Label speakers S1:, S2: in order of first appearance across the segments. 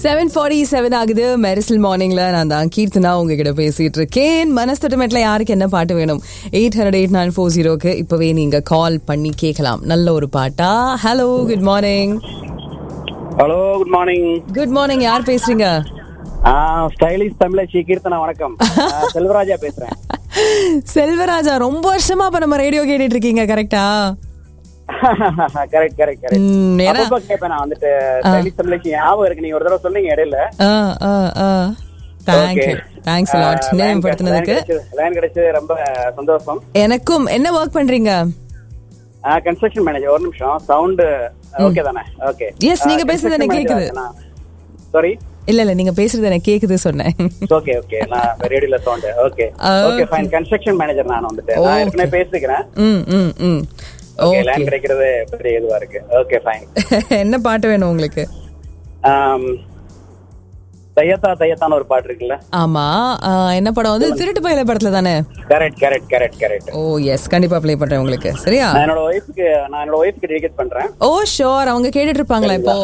S1: Seven forty seven ஆகுது மெரிசல் மார்னிங்ல நான் தான் கீர்த்தனா உங்ககிட்ட பேசிட்டு இருக்கேன் மனஸ்தட்டமெட்ல யாருக்கு என்ன பாட்டு வேணும் eight hundred eight nine four ஜீரோக்கு இப்பவே நீங்க கால் பண்ணி கேட்கலாம் நல்ல ஒரு பாட்டா hello good morning
S2: hello good morning
S1: good morning யார் பேசுறீங்க
S2: ஸ்டைலிஷ் தமிழச்சி கீர்த்தனா வணக்கம் ஆ, செல்வராஜா பேசுறேன்
S1: செல்வராஜா ரொம்ப வருஷமா இப்ப நம்ம ரேடியோ கேட்டுட்டு இருக்கீங்க கரெக்டா
S2: கரெக்ட் கரெக்ட் கரெக்ட்
S1: ம், ஏன்னா-
S2: அப்பப்ப கேட்பேன் நான் வந்துட்டு ஸ்டைலிஷ் தமிழச்சி ஞாபகம் இருக்கு நீங்க ஒரு தடவை சொன்னீங்க இடையில
S1: தேங்க்யூ தேங்க்ஸ் லாட் நினைவுபடுத்தினதுக்கு
S2: லைன் கிடைச்சது ரொம்ப சந்தோஷம்
S1: எனக்கும் என்ன ஒர்க் பண்றீங்க
S2: கன்ஸ்ட்ரக்ஷன் மேனேஜர் ஒரு நிமிஷம் சவுண்ட் ஓகே தானே ஓகே
S1: Yes, நீங்க பேசுறது எனக்கு கேக்குது.
S2: சாரி
S1: இல்ல இல்ல நீங்க பேசுறது எனக்கு கேக்குது சொன்னேன்
S2: ஓகே ஓகே நான் ரேடியோல sound okay
S1: Ah,
S2: okay fine construction manager நான் வந்துட்டு நான் ஏற்கனவே பேசிக்கிறேன்
S1: ம் ம் ம்
S2: ஓகே
S1: ஓகே
S2: லைன் கிடைக்கிறது பெரிய இதுவா இருக்கு ஓகே ஃபைன்
S1: என்ன பாட்டு வேணும் உங்களுக்கு
S2: தையத்தா தையத்தான ஒரு பாட்டு இருக்குல்ல
S1: ஆமா ஆ, என்ன படம் வந்து திருட்டு பயில படத்துல தானே
S2: correct correct correct correct
S1: oh yes கண்டிப்பா ப்ளே பண்றேன் உங்களுக்கு சரியா
S2: நான் என்னோட ஒய்ஃப்க்கு நான் என்னோட ஒய்ஃப்க்கு டெடிகேட் பண்றேன்
S1: ஓ ஷோர் அவங்க கேட்டுட்டு இருப்பாங்களா இப்போ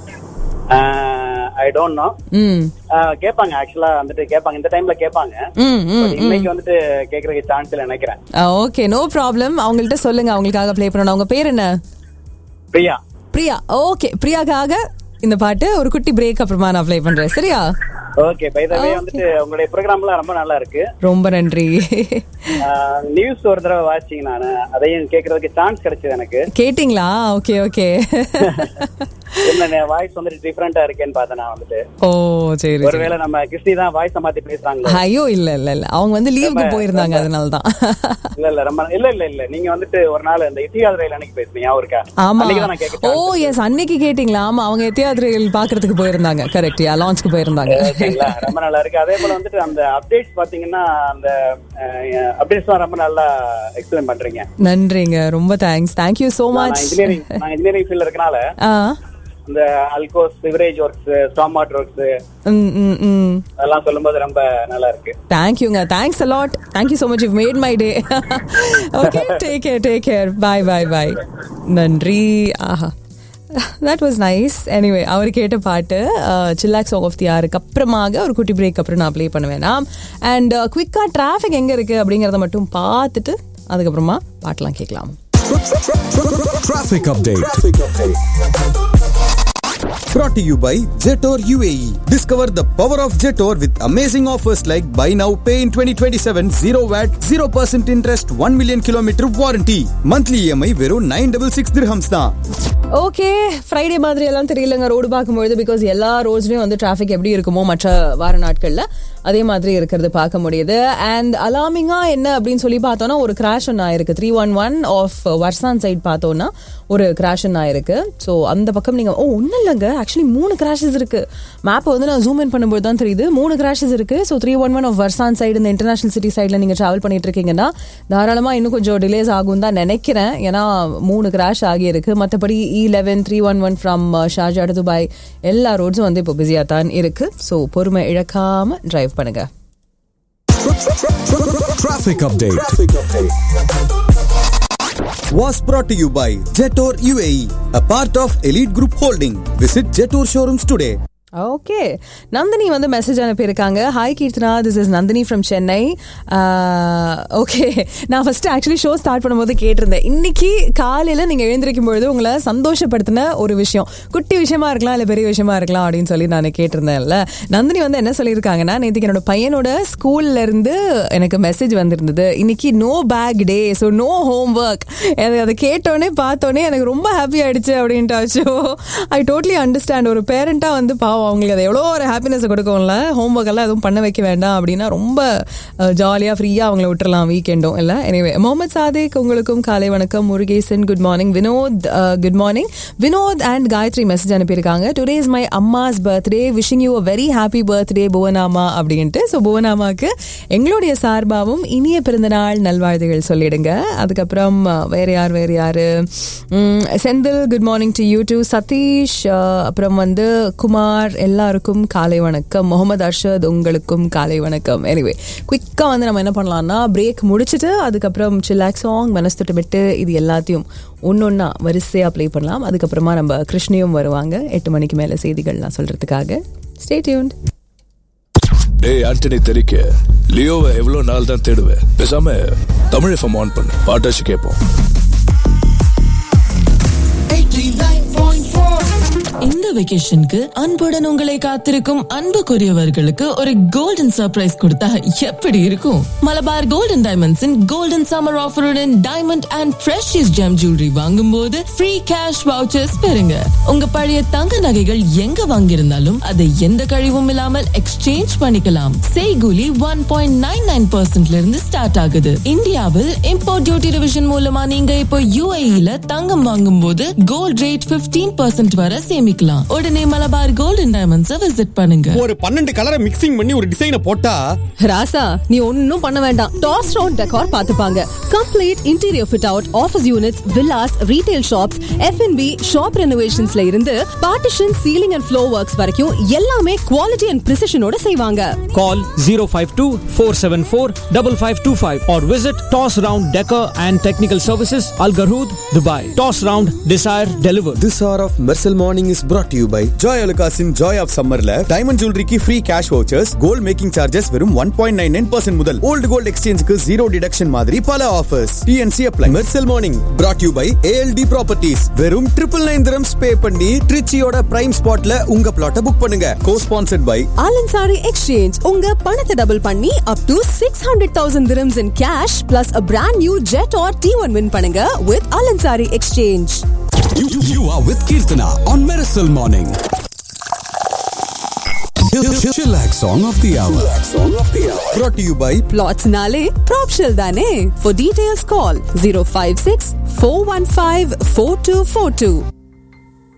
S2: ஐ டோன்ட் நோ
S1: ம்
S2: கேட்பாங்க ஆக்சுவலா வந்துட்டு கேட்பாங்க இந்த டைம்ல கேட்பாங்க
S1: ம் ம்
S2: But இன்னைக்கு வந்துட்டு கேக்குறதுக்கு சான்ஸ் இல்ல நினைக்கிறேன்
S1: ஓகே நோ ப்ராப்ளம் அவங்கள்ட்ட சொல்லுங்க அவங்களுக்காக ப்ளே பண்ணணும் அவங்க பேர் என்ன
S2: பிரியா
S1: பிரியா ஓகே பிரியாக்காக இந்த பாட்டு ஒரு குட்டி பிரேக் அப்புறமா நான் ப்ளே பண்றேன் சரியா
S2: ஓகே பை த வே வந்துட்டு உங்களுடைய ப்ரோக்ராம்லாம் ரொம்ப நல்லா இருக்கு
S1: ரொம்ப நன்றி
S2: நியூஸ் ஒரு தடவை வாட்சிங்க நானு அதையும் கேக்குறதுக்கு சான்ஸ் கிடைச்சது எனக்கு
S1: கேட்டிங்களா ஓகே ஓகே
S2: என்ன வாய்ஸ் வந்துட்டு டிஃப்ரெண்டா இருக்கேன்னு பார்த்தேன் நான் வந்துட்டு
S1: ஓ சரி சரி.
S2: ஒருவேளை நம்ம கிறிஸ்டி தான் வாய்ஸ் மாத்தி பேசுறாங்களோ
S1: ஐயோ இல்ல இல்ல இல்ல அவங்க வந்து லீவுக்கு போயிருந்தாங்க அதனால தான்
S2: இல்ல இல்ல ரொம்ப இல்ல இல்ல இல்ல நீங்க வந்துட்டு ஒரு நாள் இந்த இத்தியாதிரையில அன்னைக்கு பேசுனீங்க ஞாபகம் இருக்கா
S1: ஆமா
S2: அன்னைக்கு தான் நான் கேட்க
S1: ஓ எஸ் அன்னைக்கு கேட்டிங்களா ஆமா அவங்க எத்தியாத்திரைகள் பாக்குறதுக்கு போயிருந்தாங்க கரெக்ட் யா லான்ச்க்கு போயிருந்தாங்க
S2: ஓகேங்களா ரொம்ப நல்லா இருக்கு அதே போல வந்துட்டு அந்த அப்டேட்ஸ் பாத்தீங்கன்னா அந்த அப்டேட்ஸ் எல்லாம் ரொம்ப நல்லா எக்ஸ்பிளைன் பண்றீங்க
S1: நன்றிங்க ரொம்ப தேங்க்ஸ் தேங்க்யூ சோ
S2: நான்
S1: மச்
S2: இன்ஜினியரிங் நான் இன்ஜினியரிங் ஃபீல்ட்ல இருக்கனால
S1: ஆ
S2: இந்த அல்கோஸ் sewerage works storm water works
S1: ம் ம் ம்
S2: அதெல்லாம் சொல்லும்போது ரொம்ப நல்லா இருக்கு
S1: தேங்க்யூங்க thanks a lot thank you so much you made my day okay take care take care bye bye bye நன்றி ஆஹா தட் வாஸ் நைஸ் எனிவே அவர் கேட்ட பாட்டு சில்லாக் சாங் ஆஃப் தி ஆருக்கு அப்புறமாக ஒரு குட்டி பிரேக் அப்புறம் நான் ப்ளே பண்ணுவேனா அண்ட் குவிக்காக டிராஃபிக் எங்கே இருக்குது அப்படிங்கிறத மட்டும் பார்த்துட்டு அதுக்கப்புறமா பாட்டெலாம் கேட்கலாம்
S3: Traffic update. Brought to you by Jetor UAE. Discover the power of Jetor with amazing offers like buy now, pay in 2027, 0 VAT, 0% interest, 1 million kilometer warranty. Monthly EMI வெறும் 966 dirhams தான்.
S1: ஓகே ஃப்ரைடே மாதிரி எல்லாம் தெரியலங்க road பார்க்கும்பொழுது because எல்லா ரோட்ஸ்லயும் வந்து traffic எப்படி இருக்குமோ மற்ற வார நாட்கள்ல அதே மாதிரி இருக்கிறது பார்க்க முடியுது அண்ட் அலாமிங்கா என்ன அப்படின்னு சொல்லி பார்த்தோம்னா ஒரு கிராஷ் ஒன்று ஆயிருக்கு three one one off Warsan side பார்த்தோம்னா ஒரு கிராஷ் ஒன்று ஆயிருக்கு ஸோ அந்த பக்கம் நீங்க ஓ ஒன்றும் இல்லைங்க ஆக்சுவலி மூணு கிராஷஸ் இருக்கு மேப்பை வந்து நான் ஜூம் இன் பண்ணும்போது தான் தெரியுது மூணு கிராஷஸ் இருக்கு so three one one off Warsan side இந்த இன்டர்நேஷனல் சிட்டி சைடில் நீங்கள் ட்ராவல் பண்ணிட்டு இருக்கீங்கன்னா தாராளமாக இன்னும் கொஞ்சம் டிலேஸ் ஆகும் தான் நினைக்கிறேன் ஏன்னா மூணு கிராஷ் ஆகியிருக்கு மற்றபடி E eleven three one one from Sharjah to Dubai எல்லா ரோட்ஸும் வந்து இப்போ பிஸியாக தான் இருக்கு ஸோ பொறுமை இழக்காம டிரைவ் பண்ணுங்க
S3: Traffic update. Was brought to you by Jetor UAE, a part of Elite Group Holding. Visit Jetor showrooms today.
S1: Okay Nandini வந்து மெசேஜ் அனுப்பியிருக்காங்க hi Keerthana this is Nandini from Chennai okay நான் ஃபர்ஸ்ட் ஆக்சுவலி ஷோ ஸ்டார்ட் பண்ணும்போது கேட்டிருந்தேன் இன்னைக்கு காலையில் நீங்கள் எழுந்திருக்கும் பொழுது உங்களை சந்தோஷப்படுத்தின ஒரு விஷயம் குட்டி விஷயமா இருக்கலாம் இல்லை பெரிய விஷயமா இருக்கலாம் அப்படின்னு சொல்லி நான் கேட்டிருந்தேன்ல நந்தினி வந்து என்ன சொல்லியிருக்காங்கன்னா நேற்றுக்கு என்னோட பையனோட ஸ்கூல்ல இருந்து எனக்கு மெசேஜ் வந்திருந்தது இன்னைக்கு no bag day so no homework அதை கேட்டோடனே பார்த்தோன்னே எனக்கு ரொம்ப ஹாப்பி ஆயிடுச்சு அப்படின்ட்டாச்சோ ஐ டோட்லி அண்டர்ஸ்டாண்ட் ஒரு பேரண்டாக வந்து பாவம் அவங்களுக்கு அது எவ்வளோ ஒரு ஹாப்பினஸ் கொடுக்கும்ல ஹோம் ஒர்க் எல்லாம் எதுவும் பண்ண வைக்க வேண்டாம் அப்படின்னா ரொம்ப ஜாலியாக ஃப்ரீயாக அவங்கள விட்டுறலாம் வீக்கெண்டும் இல்லை எனிவே முகமது சாதிக் உங்களுக்கும் காலை வணக்கம் Murugesan good morning Vinod good morning Vinod and Gayathri message அனுப்பியிருக்காங்க டுடே இஸ் மை அம்மாஸ் birthday wishing you a very happy birthday புவனாமா அப்படின்ட்டு ஸோ புவனாமாக்கு எங்களுடைய சார்பாகவும் இனிய பிறந்தநாள் நல்வாழ்த்துகள் சொல்லிடுங்க அதுக்கப்புறம் அஹ், வேற யார் வேற யாரு உம், Senthil good morning to you to Sathish ah, அப்புறம் வந்து குமார் எல்லாருக்கும் காலை வணக்கம் முகமது அர்ஷத் உங்களுக்கும் காலை வணக்கம் எனிவே குயிக்காக வந்து நம்ம என்ன பண்ணலாம்னா பிரேக் முடிச்சுட்டு அதுக்கப்புறம் சில்லாக் சாங் மனசுட்டு விட்டு இது எல்லாத்தையும் ஒன்னொன்னா வரிசையாக ப்ளே பண்ணலாம் அதுக்கப்புறமா நம்ம கிருஷ்ணியும் வருவாங்க எட்டு மணிக்கு மேலே செய்திகள்லாம் சொல்றதுக்காக ஸ்டே டியூன்ட்
S4: டேய் ஆண்டனி தெரிக்க லியோவை எவ்வளவு நாள் தான் தேடுவேன் பேசாம தமிழ் எஃப்எம் ஆன் பண்ணு பாட்டாச்சு கேட்போம்
S5: இந்த வெகேஷனுக்கு அன்புடன் உங்களை காத்திருக்கும் அன்புக்குரியவர்களுக்கு ஒரு கோல்டன் சர்ப்ரைஸ் கொடுத்தா எப்படி இருக்கும் மலபார் கோல்டன் டைமண்ட்ஸின் கோல்டன் சம்மர் ஆஃபருடன் diamond and precious gem jewellery வாங்கும் போது ஃப்ரீ கேஷ் வவுச்சர்ஸ் பெறுங்க உங்க பழைய தங்க நகைகள் எங்க வாங்கியிருந்தாலும் அதை எந்த கழிவும் இல்லாமல் எக்ஸ்சேஞ்ச் பண்ணிக்கலாம் செய்கூலி ஒன் பாயிண்ட் நைன் நைன் பர்சன்ட்ல இருந்து ஸ்டார்ட் ஆகுது இந்தியாவில் இம்போர்ட் டியூட்டி ரிவிஷன் மூலமா நீங்க இப்போ யூஏஇல தங்கம் வாங்கும் போது கோல்ட் ரேட் 15% பர்சன்ட் வரை சேமிக்கலாம் உடனே மலபார் கோல்டன் டைமண்ட்ஸை விசிட் பண்ணுங்க
S6: ஒரு பன்னெண்டு கலரை மிக்சிங் பண்ணி ஒரு டிசைனை போட்டா
S7: ராசா நீ ஒன்னும் பண்ண வேண்டாம் டாஸ் ரவுண்ட் டெக்கார் பாத்துப்பாங்க complete interior fit out office units villas retail shops FNB shop ரெனோவேஷன்ஸ்ல இருந்து partition ceiling and floor works வரைக்கும் எல்லாமே குவாலிட்டி அண்ட் பிரிசிஷனோட செய்வாங்க
S8: Call 052 474 5525 or visit Toss Round Decor and Technical Services, Al Garhood, Dubai. Toss Round Desire Delivered.
S3: This hour of Mercel Morning is brought to you by Joy Alukasin Joy of Summerல diamond ஜுவல்லரிக்கு free cash vouchers gold making charges வெறும் one point nine nine percent முதல் old gold எக்ஸ்சேஞ்சுக்கு zero deduction மாதிரி பல offers TNC apply Mersal morning brought you by ALT properties வெறும் triple nine dirhams pay பண்ணி ட்ரிச்சியோட பிரைம் ஸ்பாட்ல உங்க பிளாட்டை புக் பண்ணுங்க cosponsored by
S7: Al Ansari exchange உங்க பணத்தை டபுள் பண்ணி up to six hundred thousand dirhams in cash plus a brand new Jetour T one win பண்ணுங்க with Al Ansari exchange
S9: You, you, you are with Kirtana on Miracle Morning. Chillax song of the hour.
S3: brought to you by
S7: பிளாட்ஸ்னாலே ப்ராப்ஷல் தானே for details call zero five six four one five four two four two